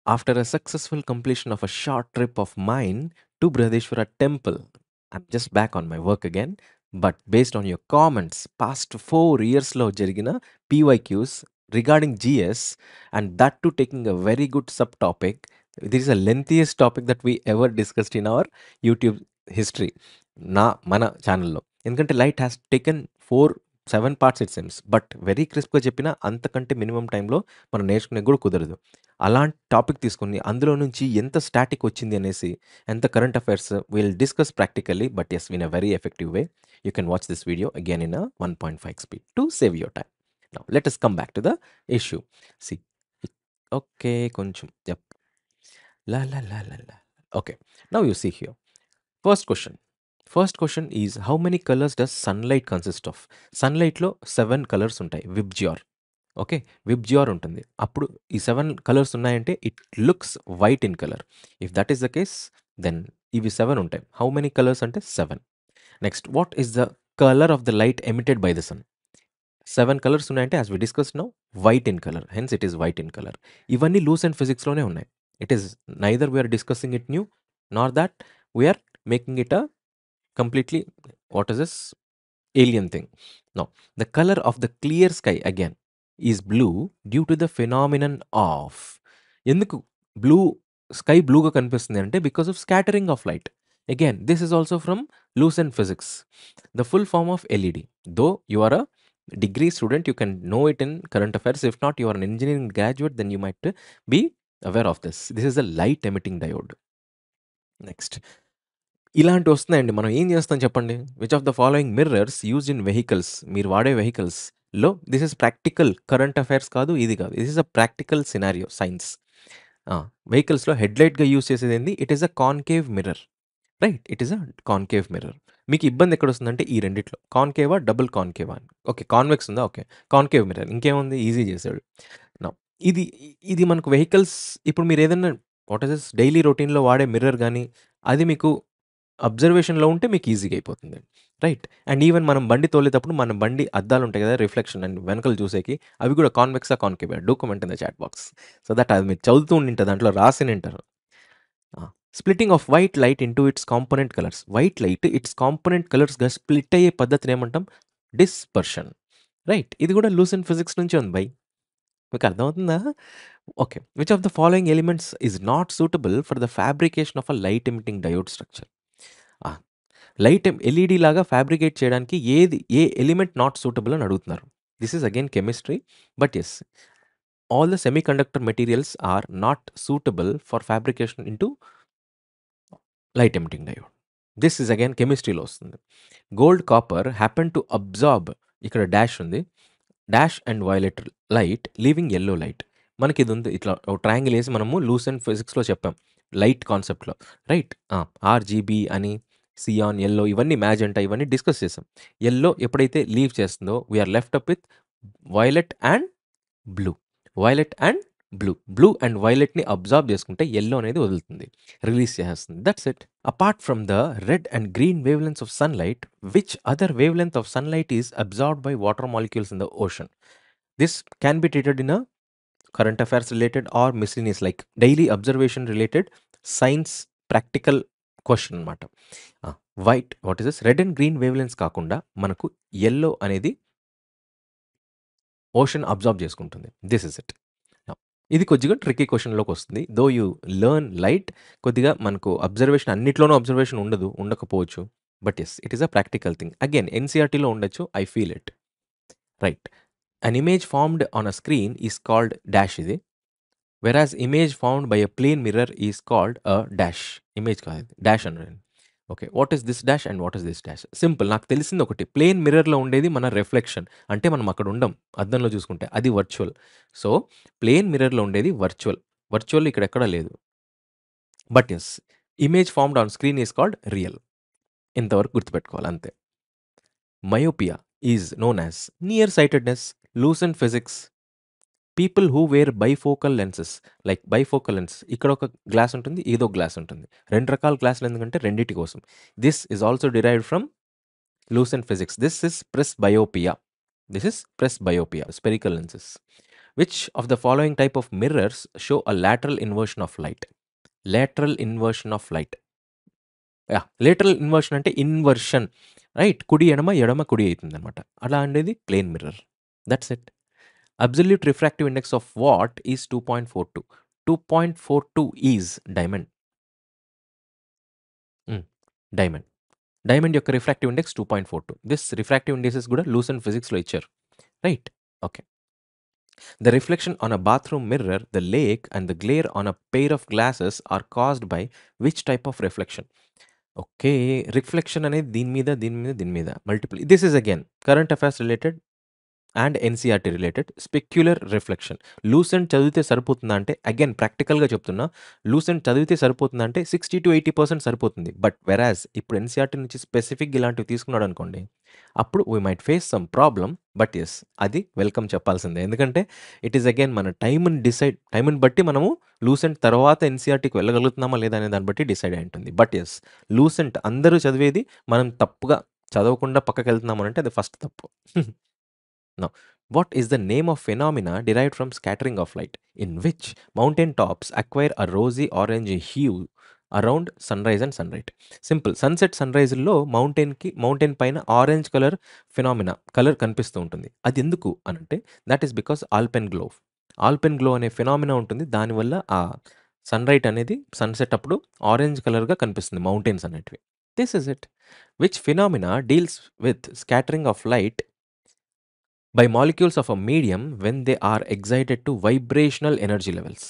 After a successful completion of a short trip of mine to Brihadeshwara temple, I'm just back on my work again. But based on your comments, past four years లో జరిగిన PYQs regarding GS and that too taking a very good subtopic. This is a lengthiest topic that we ever discussed in our YouTube history నా మన ఛానల్లో ఎందుకంటే light has taken four seven parts it seems but very క్రిస్ప్గా చెప్పిన అంతకంటే minimum టైంలో మనం నేర్చుకునే కూడా కుదరదు అలాంటి టాపిక్ తీసుకుని అందులో నుంచి ఎంత స్టాటిక్ వచ్చింది అనేసి ఎంత current affairs will discuss practically but as in a very effective way you can watch this video again in a one point five speed to save your time now let us come back to the issue see okay కొంచెం yup లా లా లా లా లా okay now you see here first question first question is how many colours does sunlight consist of సన్లైట్లో seven colours ఉంటాయి విబ్జియార్ okay VIBGYOR ఉంటుంది అప్పుడు ఈ సెవెన్ కలర్స్ ఉన్నాయంటే it looks white in colour if that is the case then ఇవి seven ఉంటాయి how many colours అంటే seven next what is the colour of the light emitted by the sun seven colours ఉన్నాయంటే as we discuss now white in colour hence it is white in colour ఇవన్నీ laws and ఫిజిక్స్లోనే ఉన్నాయి it is neither we are discussing it new nor that we are making it a completely what is this alien thing no the color of the clear sky again is blue due to the phenomenon of ఎందుకు blue sky బ్లూగా కనిపిస్తుంది అంటే because of scattering of light again this is also from Lucent physics the full form of LED though you are a degree student you can know it in current affairs if not you are an engineering graduate then you might be aware of this this is a light emitting diode next ఇలాంటి వస్తున్నాయండి మనం ఏం చేస్తాం చెప్పండి which of the following mirrors use in vehicles మీరు వాడే వెహికల్స్లో this is practical current affairs కాదు ఇది కాదు this is a practical scenario science వెహికల్స్లో హెడ్లైట్గా యూజ్ చేసేది ఏంది it is a concave mirror right it is a concave mirror మీకు ఇబ్బంది ఎక్కడ వస్తుందంటే ఈ రెండిట్లో కాన్కేవా డబుల్ కాన్కేవా అని ఓకే కాన్వెక్స్ ఉందా ఓకే కాన్కేవ్ మిర్రర్ ఇంకేముంది ఈజీ చేశాడు నా ఇది ఇది మనకు వెహికల్స్ ఇప్పుడు మీరు ఏదైనా వాట్ ఇస్ డైలీ రొటీన్లో వాడే మిర్రర్ కానీ అది మీకు అబ్జర్వేషన్లో ఉంటే మీకు ఈజీగా అయిపోతుంది రైట్ అండ్ ఈవెన్ మనం బండి తోలేటప్పుడు మన బండి అద్దాలు ఉంటాయి కదా రిఫ్లెక్షన్ అండ్ వెనకలు చూసేకి అవి కూడా కాన్వెక్సా concave do comment in the chat box so that అది మీరు చదువుతూ ఉండింటారు దాంట్లో రాసి ఉంటారు splitting of white light into its component colours white light its component కలర్స్గా స్ప్లిట్ అయ్యే పద్ధతిని ఏమంటాం డిస్పర్షన్ రైట్ ఇది కూడా లూస్ అండ్ ఫిజిక్స్ నుంచి ఉంది బై మీకు అర్థమవుతుందా okay which of the following elements is not suitable for the fabrication of a light emitting diode structure light LED లాగా ఫ్యాబ్రికేట్ చేయడానికి ఏది ఏ ఎలిమెంట్ నాట్ సూటబుల్ అని అడుగుతున్నారు this is again chemistry but yes all the semiconductor materials are not suitable for fabrication into light emitting diode this is again కెమిస్ట్రీలో వస్తుంది gold copper happen to absorb ఇక్కడ dash ఉంది dash and violet light leaving yellow light మనకి ఇది ఉంది ఇట్లా triangle వేసి మనము లూస్ అండ్ ఫిజిక్స్లో చెప్పాం లైట్ కాన్సెప్ట్లో రైట్ ఆర్జీబీ అని సియాన్ ఎల్లో ఇవన్నీ మ్యాజెంటా ఇవన్నీ డిస్కస్ చేసాం ఎల్లో ఎప్పుడైతే లీవ్ చేస్తుందో we are left up with violet and blue violet and blue blue and వైలెట్ని అబ్జార్బ్ చేసుకుంటే ఎల్లో అనేది వదులుతుంది రిలీజ్ చేస్తుంది that's it apart from the red and green wavelengths of sunlight which other wavelength of sunlight is absorbed by water molecules in the ocean this can be treated in a current affairs related or miscellaneous like daily observation related science practical question అనమాట white what is this red and green wavelengths కాకుండా మనకు yellow అనేది ocean absorb చేసుకుంటుంది this is it ఇది కొద్దిగా tricky క్వశ్చన్లోకి వస్తుంది though you learn light కొద్దిగా మనకు అబ్జర్వేషన్ అన్నిట్లోనూ అబ్జర్వేషన్ ఉండదు ఉండకపోవచ్చు but yes it is a practical thing again ఎన్సీఆర్టీలో ఉండొచ్చు I feel it right an image formed on a screen is called dash ఇది whereas image formed by a plane mirror is called a dash image కాదు dash అన్నాడు okay what is this dash and what is this dash simple నాకు తెలిసింది ఒకటి plane మిర్రర్లో ఉండేది మన reflection అంటే మనం అక్కడ ఉండం అద్దంలో చూసుకుంటే అది వర్చువల్ సో ప్లేన్ మిర్రర్లో ఉండేది వర్చువల్ వర్చువల్ ఇక్కడ ఎక్కడా లేదు but yes image formed on screen is called real ఇంతవరకు గుర్తుపెట్టుకోవాలి అంతే myopia is known as near sightedness Lucent physics people who wear bifocal lenses like bifocal lens ఇక్కడ ఒక గ్లాస్ ఉంటుంది ఇదో గ్లాస్ ఉంటుంది రెండు రకాల గ్లాసులు ఎందుకంటే రెండింటి కోసం this is also derived from Lucent physics this is presbyopia this is presbyopia spherical lenses which of the following type of mirrors show a lateral inversion of light lateral inversion of light yeah lateral inversion అంటే inversion right కుడి ఎడమ ఎడమ కుడి అవుతుంది అనమాట అలా అనేది plane mirror that's it absolute refractive index of what is two point four two two point four two is diamond diamond diamond యొక్క refractive index two point four two this refractive indexes కూడా Lucent ఫిజిక్స్లో ఇచ్చారు right okay the reflection on a bathroom mirror the lake and the glare on a pair of glasses are caused by which type of reflection okay reflection అనేది దీని మీద దీని మీద దీని మీద multiple this is again current affairs related and NCERT related specular reflection Lucent చదివితే సరిపోతుందా అంటే అగైన్ ప్రాక్టికల్గా చెప్తున్నా లూసెంట్ చదివితే సరిపోతుందా అంటే సిక్స్టీ టు ఎయిటీ పర్సెంట్ సరిపోతుంది బట్ వెరాజ్ ఇప్పుడు ఎన్సీఆర్టీ నుంచి స్పెసిఫిక్ ఇలాంటివి తీసుకున్నాడు అనుకోండి అప్పుడు we might face some problem but yes అది వెల్కమ్ చెప్పాల్సిందే ఎందుకంటే ఇట్ ఈస్ అగైన్ మన టైంని డిసైడ్ టైంని బట్టి మనము లూసెంట్ తర్వాత ఎన్సీఆర్టీకి వెళ్ళగలుగుతున్నామా లేదా అనే దాన్ని బట్టి డిసైడ్ అయి ఉంటుంది బట్ ఎస్ లూసెంట్ అందరూ చదివేది మనం తప్పుగా చదవకుండా పక్కకి వెళ్తున్నామని అంటే అది ఫస్ట్ తప్పు Now, what is the name of phenomena derived from scattering of light, in which mountain tops acquire a rosy orange hue around sunrise and sun right simple sunset సన్ రైజ్లో మౌంటైన్కి మౌంటైన్ పైన orange colour phenomena colour కనిపిస్తూ ఉంటుంది అది ఎందుకు అని అంటే that is because alpenglow alpenglow అనే ఫినామినా ఉంటుంది దానివల్ల ఆ సన్ రైట్ అనేది సన్సెట్ అప్పుడు ఆరెంజ్ కలర్గా కనిపిస్తుంది మౌంటైన్స్ అనేటివి this is it which phenomena deals with scattering of light by molecules of a medium when they are excited to vibrational energy levels.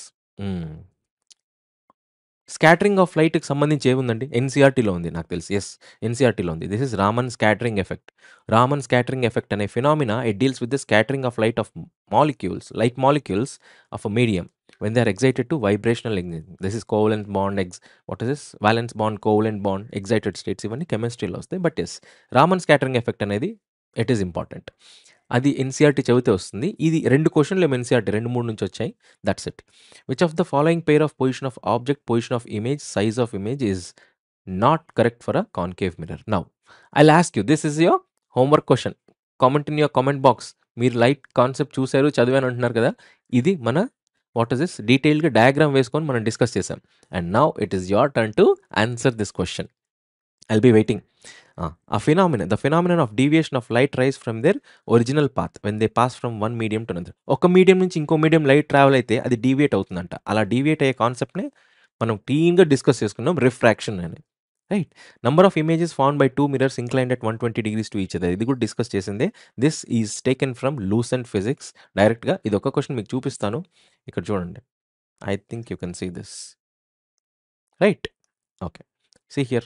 Scattering of లైట్కి సంబంధించి ఏముందండి ఎన్సీఆర్టీలో ఉంది నాకు తెలిసి ఎస్ ఎన్సీఆర్టీలో ఉంది this is Raman scattering effect Raman scattering effect అనే phenomena it deals with the scattering of light of molecules light molecules of a medium when they are excited to vibrational ignition. This is covalent bond, ex- what is this? Valence bond, covalent bond, excited states ఇవన్నీ కెమిస్ట్రీలో వస్తాయి but yes Raman scattering effect అనేది it is important అది NCERT చదివితే వస్తుంది ఇది రెండు క్వశ్చన్లు ఏమో ఎన్సీఆర్టీ రెండు మూడు నుంచి వచ్చాయి that's it which of the following pair of position of object position of image size of image is not correct for a concave mirror now I last you this is your homework question comment in your comment box మీరు light concept చూశారు చదివాను అంటున్నారు కదా ఇది మన what is this డీటెయిల్గా diagram వేసుకొని మనం డిస్కస్ చేసాం and now it is your turn to answer this question I'll be waiting ఆ phenomena the phenomenon of deviation of light rays from their original path when they pass from one medium to another ఒక medium నుంచి ఇంకో medium light travel అయితే అది deviate అవుతుందంట అలా deviate అయ్యే కాన్సెప్ట్ని మనం క్లీన్గా డిస్కస్ చేసుకున్నాం రిఫ్రాక్షన్ అని right number of images found by two mirrors inclined at one twenty degrees to each other ఇది కూడా డిస్కస్ చేసిందే this is taken from Lucent physics డైరెక్ట్గా ఇది ఒక క్వశ్చన్ మీకు చూపిస్తాను ఇక్కడ చూడండి I think you can see this right okay see here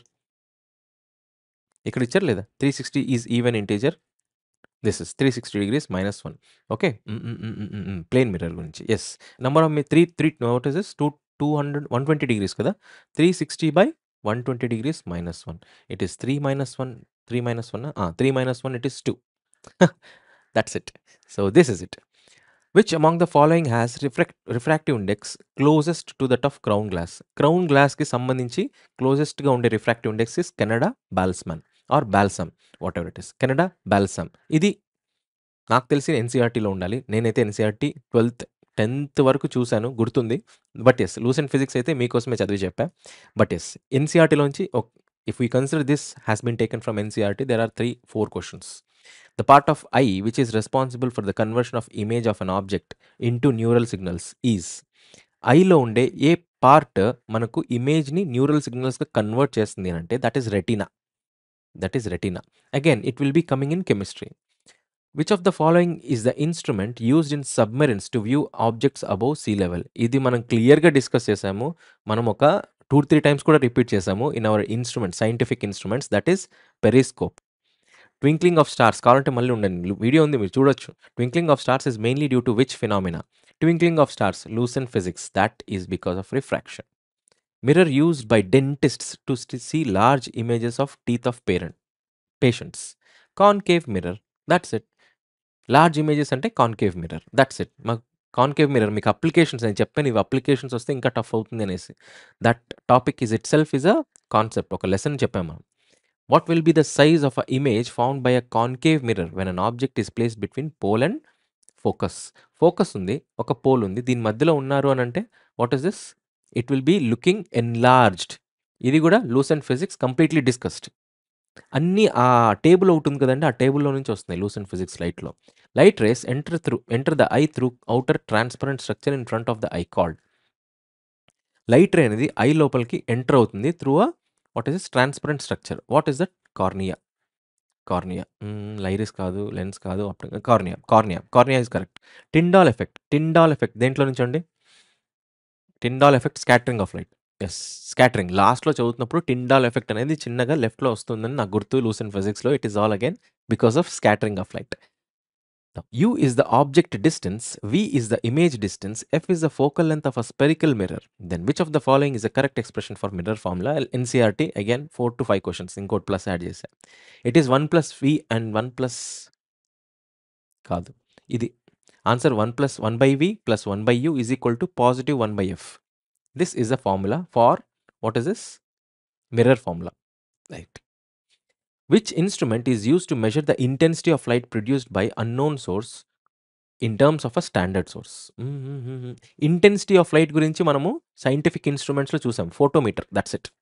ఇక్కడ ఇచ్చారు లేదా three sixty is even integer this is three sixty degrees minus one okay plane mirror గురించి yes number of three three what is this two two hundred one twenty degrees కదా three sixty by one twenty degrees minus one it is three minus one three minus one three minus one it is two that's it so this is it which among the following has refract refractive index closest to that of crown glass crown గ్లాస్కి సంబంధించి క్లోజెస్ట్గా ఉండే refractive index is Canada balsam or balsam whatever it is Canada balsam ఇది నాకు తెలిసి ఎన్సీఆర్టీలో ఉండాలి నేనైతే NCERT twelfth tenth వరకు చూశాను గుర్తుంది బట్ ఎస్ లూసెంట్ ఫిజిక్స్ అయితే మీకోసమే చదివి చెప్పా బట్ ఎస్ ఎన్సీఆర్టీలోంచి if we consider this has been taken from NCERT there are three four questions the part of eye which is responsible for the conversion of image of an object into neural signals is ఐలో ఉండే ఏ part మనకు ఇమేజ్ని neural సిగ్నల్స్గా convert చేస్తుంది అని అంటే that is retina that is retina again it will be coming in chemistry which of the following is the instrument used in submarines to view objects above sea level ఇది మనం క్లియర్గా discuss చేసాము మనం ఒక two three times కూడా repeat చేసాము in our instrument scientific instruments that is periscope twinkling of stars కావాలంటే మళ్ళీ ఉండండి వీడియో ఉంది మీరు చూడొచ్చు twinkling of stars is mainly due to which phenomena twinkling of stars Lucent physics that is because of refraction mirror used by dentists to see large images of teeth of parent patients concave mirror that's it large images అంటే concave mirror that's it మాకు concave mirror మీకు applications నేను చెప్పాను ఇవి applications వస్తే ఇంకా tough అవుతుంది అనేసి that topic is itself is a concept ఒక లెసన్ చెప్పాము మనం what will be the size of a image found by a concave mirror when an object is place between pole and focus. Focus ఉంది. ఒక pole ఉంది. దీని మధ్యలో ఉన్నారు అనంటే what is this? It will be looking enlarged. ఇది గూడా Lucent physics completely discussed. అన్నీ ఆ టేబుల్ ఒకటుంది కదండీ! ఆ టేబుల్‌లో నుంచి వస్తున్నాయి లూసెంట్ ఫిజిక్స్ లైట్‌లో. Light rays enter through enter the eye through outer transparent structure in front of the eye called light ray అనేది ఐ లోపలికి ఎంటర్ అవుతుంది through a what is this transparent structure. What is that? Cornea. Cornea. Hmm. Iris కాదు, lens కాదు. అప్పుడు cornea. Cornea. Cornea is correct. Tyndall effect. Tyndall effect దేంట్లో నుంచండి? Tyndall effect scattering of light. Yes. Scattering. లాస్ట్‌లో చదువుతున్నప్పుడు Tyndall effect అనేది చిన్నగా లెఫ్ట్‌లో వస్తుందని నాకు గుర్తు లూసెంట్ ఫిజిక్స్‌లో. It is all again because of scattering of light. U is the object distance. V is the image distance. F is the focal length of a spherical mirror. Then which of the following is the correct expression for mirror formula? NCERT again 4-5 questions ఇంకోటి plus add చేశా. It is 1 plus V and 1 plus కాదు. ఇది. Answer 1 plus 1 by V plus 1 by U is equal to positive 1 by F. This is the formula for what is this? Mirror formula. Right. Which instrument is used to measure the intensity of light produced by unknown source in terms of a standard source. హుహుహుహు. Intensity of light గురించి మనము scientific ఇన్‌స్ట్రుమెంట్స్‌లో చూసాం. Photometer that's it.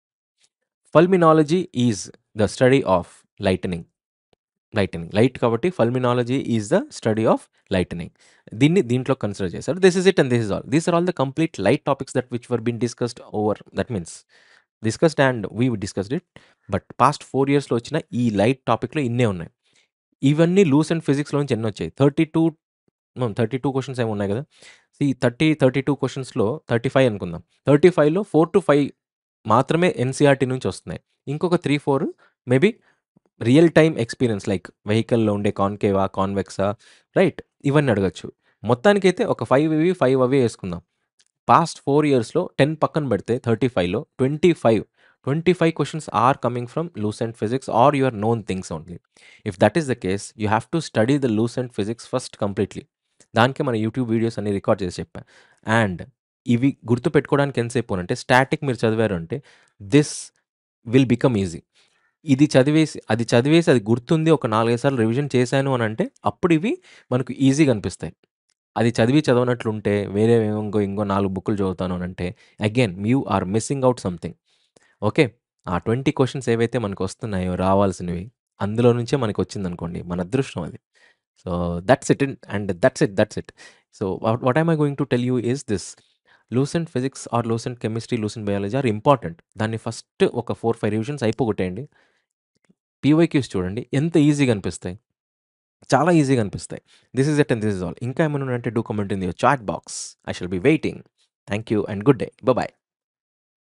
Fulminology is the study of lightning. Lightning. Light కాబట్టి fulminology is the study of lightning. దీన్ని దీంట్లో consider చేశారు. This is it and this is all. These are all the complete light topics that which were been discussed over that means discussed and we discussed it. But past 4 ఇయర్స్‌లో వచ్చిన ఈ light టాపిక్‌లో ఇన్నే ఉన్నాయి. ఇవన్నీ Lucent ఫిజిక్స్‌లో నుంచి ఎన్నొచ్చాయి? 32 హ్మ్. 32 క్వెషన్స్ ఏమో ఉన్నాయి గదా! సీ 30, 32 క్వెషన్స్‌లో 35 అనుకుందాం. 35లో 4-5 మాత్రమే ఎన్‌సీఈఆర్‌టీ నుంచి వస్తున్నాయి. ఇంకొక 3, 4 maybe real time experience like వెహికల్‌లో ఉండే కాన్కేవా, కాన్వెక్సా రైట్? ఇవన్నీ అడగొచ్చు. మొత్తానికైతే ఒక 5 ఇవి, 5 అవి యేసుకుందాం. పాస్ట్ 4 ఇయర్స్‌లో 10 పక్కన పెడితే 35లో 25, 25 questions are coming from Lucent physics or your known things only. If that is the case you have to study the Lucent physics first completely. దానికే మన యూట్యూబ్ వీడియోస్ అన్ని రికార్డ్ చేసి చెప్పా. అండ్ ఇవి గుర్తుపెట్టుకోవడానికి ఎంతసేపు అనంటే స్టాటిక్ మీరు చదివారు అంటే దిస్ విల్ బికమ్ ఈజీ. ఇది చదివేసి అది చదివేసి అది గుర్తుంది ఒక 4, 5 సార్లు రివిజన్ చేశాను అనంటే అప్పుడు ఇవి మనకు ఈజీగా అనిపిస్తాయి. అది చదివి చదవనట్లుంటే వేరే ఇంకో ఇంకో 4 బుక్కులు చదువుతాను అనంటే again you are missing out something. Okay. ఆ 20 క్వెషన్స్ ఏవైతే మనకొస్తున్నాయో రావాల్సినవి అందులో నుంచే మనకొచ్చిందనుకోండి మన అదృష్టం అది. So that's it and that's it, that's it. So what what am I going to tell you is this Lucent physics or Lucent chemistry, Lucent biology are important. దాన్ని first ఒక 4, 5 revisions అయిపోగొట్టేయండి. PYQs చూడండి ఎంత ఈజీగా అనిపిస్తాయి. చాలా ఈజీగా అనిపిస్తాయి. This is it and this is all. ఇంకా ఏమైనా ఉంటే do comment in your chat box. I shall be waiting. Thank you and good day. Bye by.